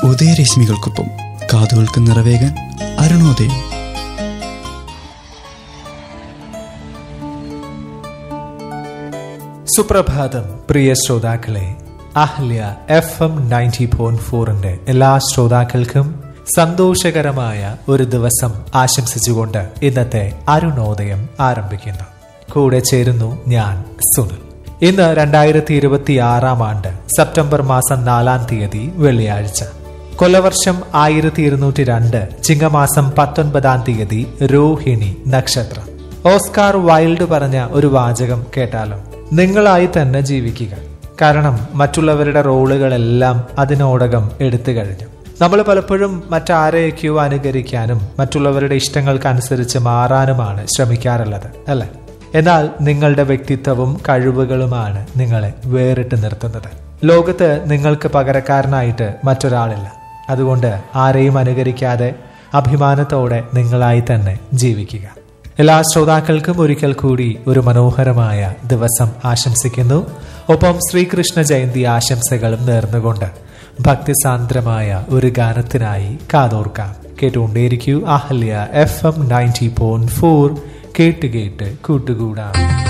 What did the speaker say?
ഉദയരശ്മികൾക്കൊപ്പം കാതുകൾക്ക് നിറവേകാൻ അരുണോദയം സുപ്രഭാതം പ്രിയ ശ്രോതാക്കളെ Ahalya F M ninety point ഫോറിന്റെ എല്ലാ ശ്രോതാക്കൾക്കും സന്തോഷകരമായ ഒരു ദിവസം ആശംസിച്ചുകൊണ്ട് ഇന്നത്തെ അരുണോദയം ആരംഭിക്കുന്നു കൂടെ ചേരുന്നു ഞാൻ സുനിൽ ഇന്ന് രണ്ടായിരത്തി ഇരുപത്തി ആറാം ആണ്ട് സെപ്റ്റംബർ മാസം നാലാം തീയതി വെള്ളിയാഴ്ച കൊല്ലവർഷം ആയിരത്തി ഇരുന്നൂറ്റി രണ്ട് ചിങ്ങമാസം പത്തൊൻപതാം തീയതി രോഹിണി നക്ഷത്രം ഓസ്കാർ വൈൽഡ് പറഞ്ഞ ഒരു വാചകം കേട്ടാലോ നിങ്ങളായി തന്നെ ജീവിക്കുക കാരണം മറ്റുള്ളവരുടെ റോളുകളെല്ലാം അതിനോടകം എടുത്തു കഴിഞ്ഞു നമ്മൾ പലപ്പോഴും മറ്റാരെയൊക്കെയോ അനുകരിക്കാനും മറ്റുള്ളവരുടെ ഇഷ്ടങ്ങൾക്കനുസരിച്ച് മാറാനുമാണ് ശ്രമിക്കാറുള്ളത് അല്ലെ എന്നാൽ നിങ്ങളുടെ വ്യക്തിത്വവും കഴിവുകളുമാണ് നിങ്ങളെ വേറിട്ട് നിർത്തുന്നത് ലോകത്ത് നിങ്ങൾക്ക് പകരക്കാരനായിട്ട് മറ്റൊരാളില്ല അതുകൊണ്ട് ആരെയും അനുകരിക്കാതെ അഭിമാനത്തോടെ നിങ്ങളായി തന്നെ ജീവിക്കുക എല്ലാ ശ്രോതാക്കൾക്കും ഒരിക്കൽ കൂടി ഒരു മനോഹരമായ ദിവസം ആശംസിക്കുന്നു ഒപ്പം ശ്രീകൃഷ്ണ ജയന്തി ആശംസകളും നേർന്നുകൊണ്ട് ഭക്തിസാന്ദ്രമായ ഒരു ഗാനത്തിനായി കാതോർക്കാം കേട്ടുകൊണ്ടേയിരിക്കൂ Ahalya F M ninety point four കേട്ട് കേട്ട് കൂട്ടുകൂടാം